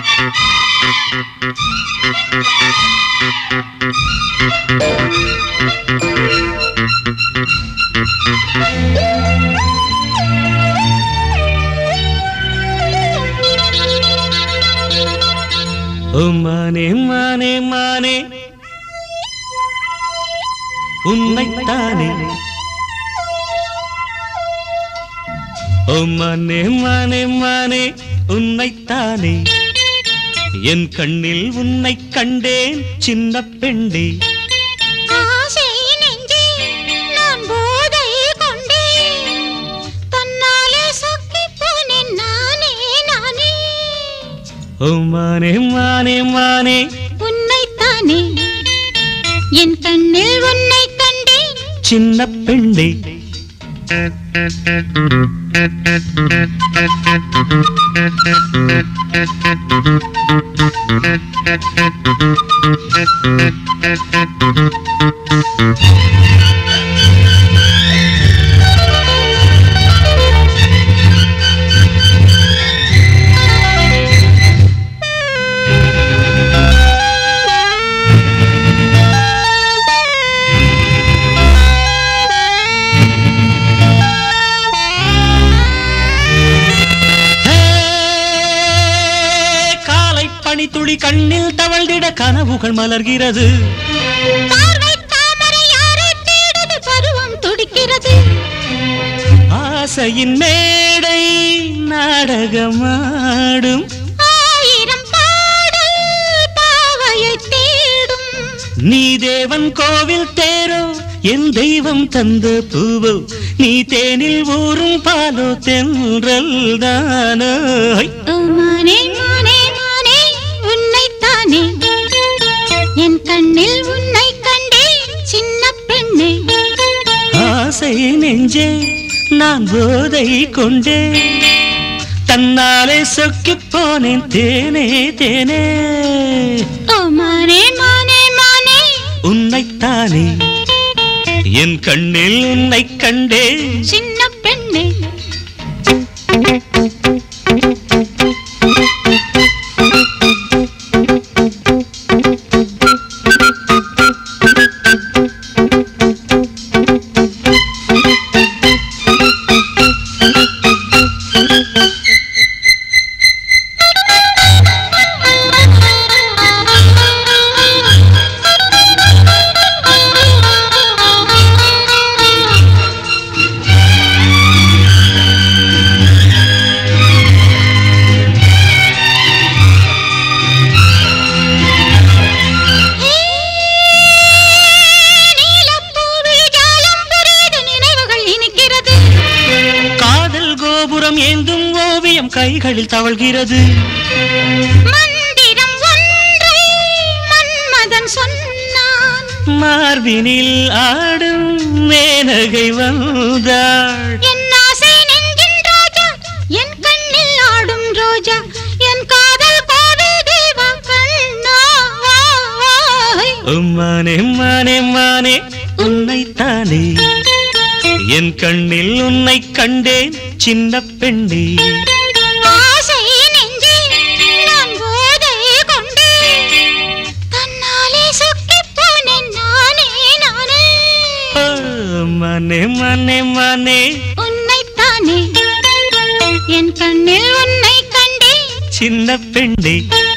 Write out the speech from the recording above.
ஓ மானே மானே மானே உன்னைத்தானே ஓ மானே மானே மானே உன்னைத்தானே என் கண்ணில் உன்னை கண்டேன் சின்ன பெண்டே ஆசை நெஞ்சே நான் போதை கொண்டேன் தன்னாலே சொக்கிப் போனேன் நானே நானே ஓ மானே மானே மானே உன்னைத்தானே என் கண்ணில் உன்னை கண்டேன் சின்ன பெண்டே ஹே, காலை பனித்துளி கண்ணில் தவழ்ந்திட கனவுகள் மலர்கிறது பார்வை தாமரை யாரை தேடுது பருவம் துடிக்கிறது ஆசையின் மேடை நாடகமாடும் ஆயிரம் பாடல் பாவையை தேடும் நீ தேவன் கோவில் தேரோ என் தெய்வம் தந்த பூவோ நீ தேனில் ஊறும் பாலோ தென்றல் தானோ ஹை! ஓ மானே மானே மானே உன்னைத்தானே என் கண்ணில் உன்னை கண்டேன் சின்ன பெண்ணே ஆசை நெஞ்சே நான் போதை கொண்டே தன்னாலே சொக்கிப் போனேன் தேனே தேனே ஓ மானே மானே மானே உன்னைத்தானே என் கண்ணில் உன்னை கண்டே சின்ன பெண்ணே நீலப்பூவில் ஜாலம் புரியுது நினைவுகள் இனிக்கிறது காதல் கோபுரம் ஏந்தும் ஓவியம் கைகளில் தவழ்கிறது மந்திரம் ஒன்றை மன்மதன் சொன்னான் மார்பினில் ஆடும் மேனகை வந்தாள் என் ஆசை நெஞ்சின் ராஜா என் கண்ணில் ஆடும் ரோஜா என் காதல் கோவில் தேவா கண்ணா மானே மானே மானே உன்னைத்தானே என் கண்ணில் உன்னை கண்டேன் சின்ன பெண்ணே ஆசை நெஞ்சே நான் போதை கொண்டேன் தன்னாலே சொக்கிப் போனேன் நானே நானே ஓ, மானே மானே மானே உன்னைத்தானே என் கண்ணில் உன்னை கண்டேன் சின்ன பெண்ணே